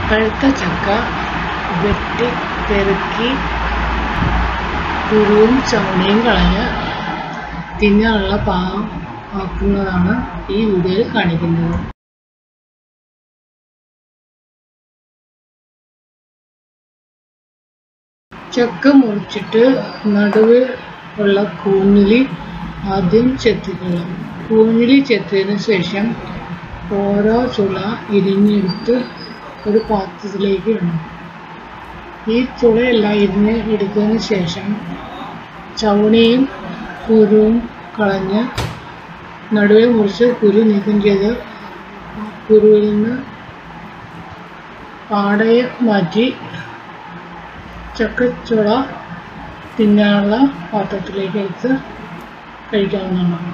പഴുത്ത ചക്ക വെട്ടി പെറുക്കി കുരുവും ചവണയും കളഞ്ഞ് തിന്നാനുള്ള പാകം ആക്കുന്നതാണ് ഈ വീഡിയോയിൽ കാണിക്കുന്നത് ചക്ക മുറിച്ചിട്ട് നടുവ് ഉള്ള കൂഞ്ഞിലി ആദ്യം ചെത്തിക്കൊള്ളാം കൂഞ്ഞിലി ചെത്തിയതിനു ശേഷം ഓരോ ചുള ഇരിഞ്ഞെടുത്ത് ഒരു പാത്രത്തിലേക്ക് ഇടണം ഈ ചുളയെല്ലാം ഇരിഞ്ഞ് എടുത്തതിന് ശേഷം ചവണിയും കുരുവും കളഞ്ഞ് നടുവെ മുറിച്ച് കുരു നീക്കം ചെയ്ത് കുരുവിൽ നിന്ന് പാടയെ മാറ്റി ചക്കച്ചുള തിന്നാനുള്ള പാത്രത്തിലേക്ക് എടുത്ത് കഴിക്കാവുന്നതാണ്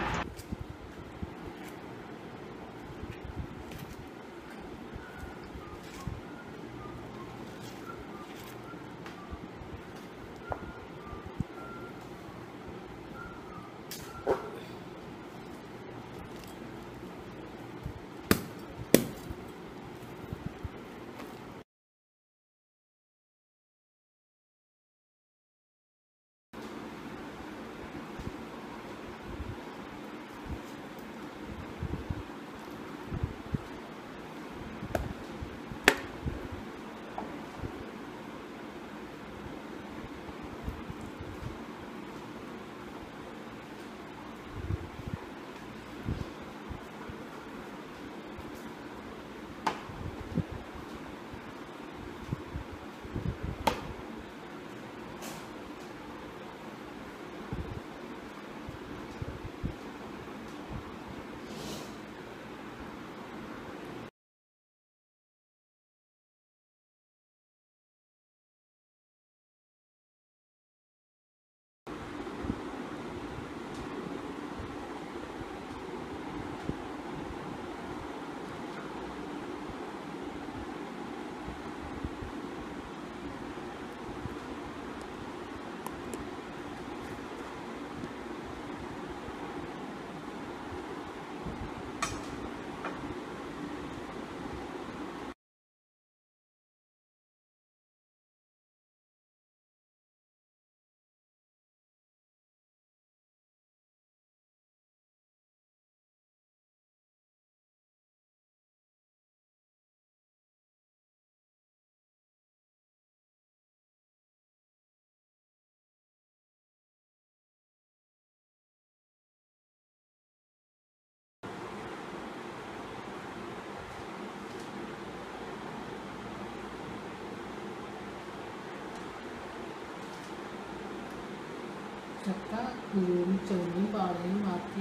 ചക്ക കുരുവും ചുവന്നും പാടയും മാറ്റി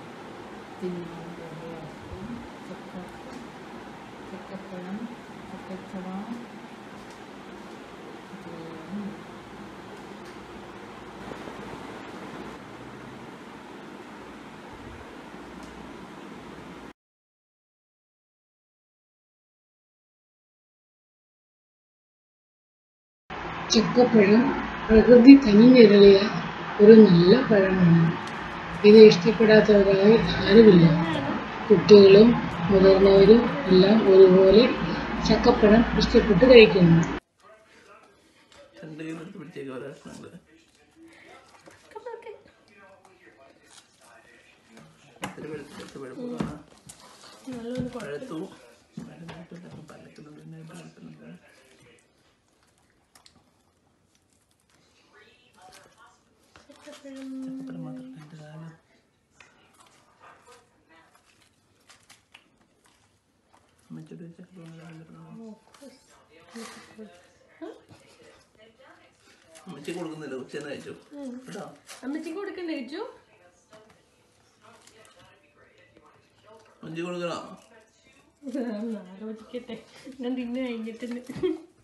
തിന്നാൻ റെഡിയാക്കും ചക്ക ചക്കപ്പഴം ചക്കച്ചുള ഇത്രയും ചക്കപ്പഴം പ്രകൃതി തനിനിരളിയ ഒരു നല്ല പഴമാണ് ഇത് ഇഷ്ടപ്പെടാത്തവരായി ആരുമില്ല കുട്ടികളും മുതിർന്നവരും എല്ലാം ഒരുപോലെ ചക്കപ്പഴം ഇഷ്ടപ്പെട്ട് കഴിക്കുന്നു രണ്ട് കൈ നിർത്തി പിടിച്ചേക്ക് ഒരാളുണ്ട് ഇത്തിരി വെളുത്ത് ഇത്തിരി വെളുപ്പ് കാണാം പഴുത്തു പഴുത്തിട്ട് പല്ലത്തിനുള്ളിൽ പഴുത്തുന്നുണ്ട് ചക്കപ്പഴം മാത്രം രണ്ട് കാലം അമ്മച്ചോട് ചക്കപ്പഴം അമ്മച്ചി കൊടുക്കുന്നില്ല ഉച്ചനെ അയച്ചു കേട്ടോ അമ്മച്ചിക്ക് കൊടുക്കണ്ടേ ചോദിച്ചു അമ്മച്ചി കൊടുക്കണോ ആലോചിക്കട്ടെ ഞാൻ തിന്നു കഴിഞ്ഞിട്ടുണ്ട്